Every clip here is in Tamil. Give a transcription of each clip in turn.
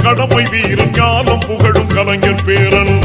கடமை வீரன் ஞானம் புகழும் கலைஞர் பேரன்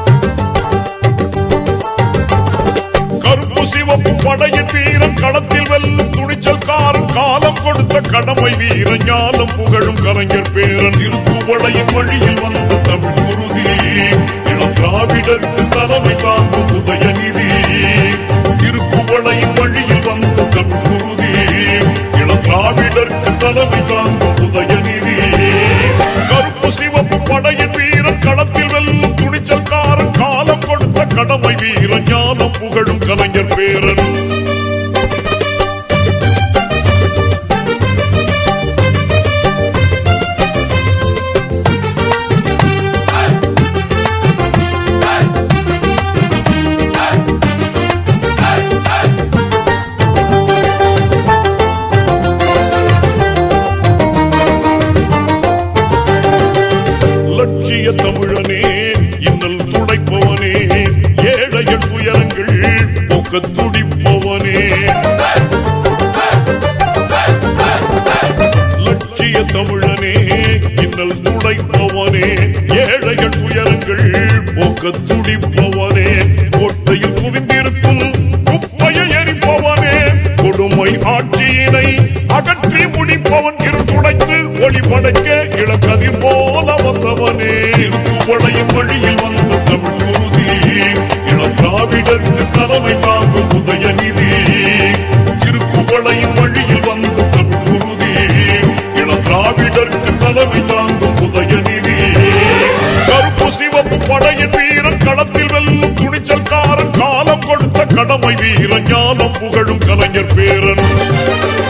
கருப்பு சிவப்பு படையின் வீரன் களத்தில் வெல்லும் துணிச்சல்காரன் காலம் கொடுத்த கடமை வீரன் ஞானம் புகழும் கலைஞர் பேரன் திருப்புவளையின் வழியில் வந்த தமிழ் குருதி இளம் திராவிடருக்கு தலைமை தாங்கும் உதயநிதி திருப்புவளையின் வழியில் வந்த தமிழ் குருதி இளம் திராவிடருக்கு தலைமை தாங்கும் உதயநிதி கருப்பு சிவப்பு படையின் வீரன் களத்தில் வெல்லும் துணிச்சல்காரன் காலம் கொடுத்த கடமை வீரன் ஞானம் புகழும் கலைஞர் பேரன் லட்சிய தமிழனே இன்னல் துடைப்பவனே ஏழைகள் உயரங்கள் போக்க துடிப்பவனே லட்சிய தமிழனே இன்னல் துடைப்பவனே ஏழைகள் உயரங்கள் போக்க துடிப்பவனே கோட்டையில் குவிந்திருக்கும் குப்பையை எரிப்பவனே கொடுமை ஆட்சியினை அகற்றி முடிப்பவன் இரு துடைத்து ஒளி படைக்க இளக்கதிர் போல வந்தவனே திருப்புவளையின் வழியில் வந்த தமிழ் குருதி இளம் திராவிடருக்கு தலைமை தாங்கும் உதயநிதி திருக்குவளையின் வழியில் வந்த தமிழ் குருதி இளம் திராவிடருக்கு தலைமை தாங்கும் உதயநிதி கருப்பு சிவப்பு படையின் வீரன் களத்தில் வெல்லும் துணிச்சல்காரன் காலம் கொடுத்த கடமை வீரன் ஞானம் புகழும் கலைஞர் பேரன்